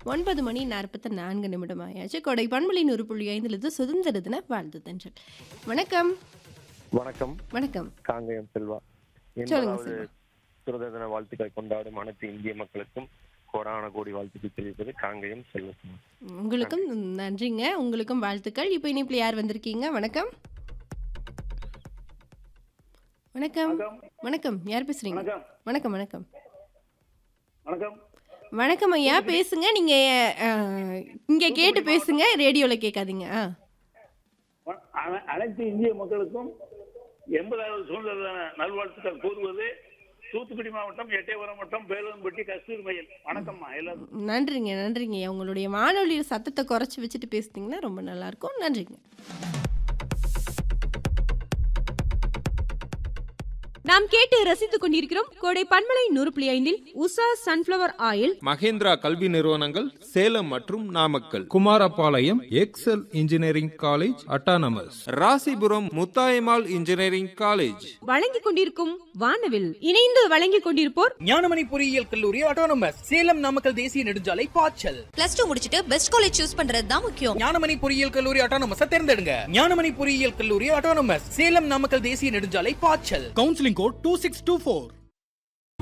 ஒன்பது மணி நாற்பத்தி நான்கு நிமிடம் ஆயாச்சு கொடை பண்புலி நூறு புள்ளி ஐந்துலது சுதந்திர தின வாழ்த்து தென்றல் வணக்கம் வணக்கம் வணக்கம் காங்கயம் செல்வா சொல்லுங்க எண்பதாவது செல்வா. சுதந்திர தின வாழ்த்துக்களை கொண்டாடும் அனைத்து இந்திய மக்களுக்கும் கோடான கோடி வாழ்த்துக்கள் தெரிவிப்பது காங்கயம் செல்வகுமார் உங்களுக்கும் நன்றிங்க உங்களுக்கும் வாழ்த்துக்கள் இப்போ இனிப்பில் யார் வந்திருக்கீங்க வணக்கம் வணக்கம் வணக்கம் யார் பேசுறீங்க வணக்கம் வணக்கம் வணக்கம் வணக்கம் வணக்கம் ஐயா பேசுங்க நீங்க அஹ், இங்க கேட்டு பேசுங்க ரேடியோல கேட்காதீங்க ஆ வ- அன- அனைத்து இந்திய மக்களுக்கும் எண்பதாவது சுதந்திர தின நல்வாழ்த்துக்கள் கூறுவது தூத்துக்குடி மாவட்டம் எட்டயபுரம் மாவட்டம் பேலம்பட்டி கஸ்தூரி மையம் வணக்கம்மா எல்லாருக்கும் நன்றிங்க நன்றிங்க உங்களுடைய வானொலி சத்தத்தை குறைச்சி வச்சுட்டு பேசுனீங்கன்னா ரொம்ப நல்லா இருக்கும் நன்றிங்க நாம் கேட்டு ரசித்துக் கொண்டிருக்கிறோம் கோடை பன்மலை நூறு புள்ளி ஐந்தில் உஷா சன்ஃபிளவர் ஆயில் மகேந்திரா கல்வி நிறுவனங்கள் சேலம் மற்றும் Namakkal Kumarapalayam Excel engineering college autonomous Rasipuram Muthayammal engineering college வழங்கிக் கொண்டிருக்கும் வானவில் இணைந்து வழங்கிக் கொண்டிருப்போர் ஞானமணி பொறியியல் கல்லூரி ஆட்டோனமஸ் சேலம் நாமக்கல் தேசிய நெடுஞ்சாலை பாய்ச்சல் பிளஸ் டூ முடிச்சிட்டு பெஸ்ட் காலேஜ் சூஸ் பண்றது தான் முக்கியம் ஞானமணி பொறியியல் கல்லூரி ஆட்டோனமஸ் தேர்ந்தெடுங்க ஞானமணி பொறியியல் கல்லூரி ஆட்டோனமஸ் சேலம் நாமக்கல் தேசிய நெடுஞ்சாலை பாய்ச்சல் counselling code two six two four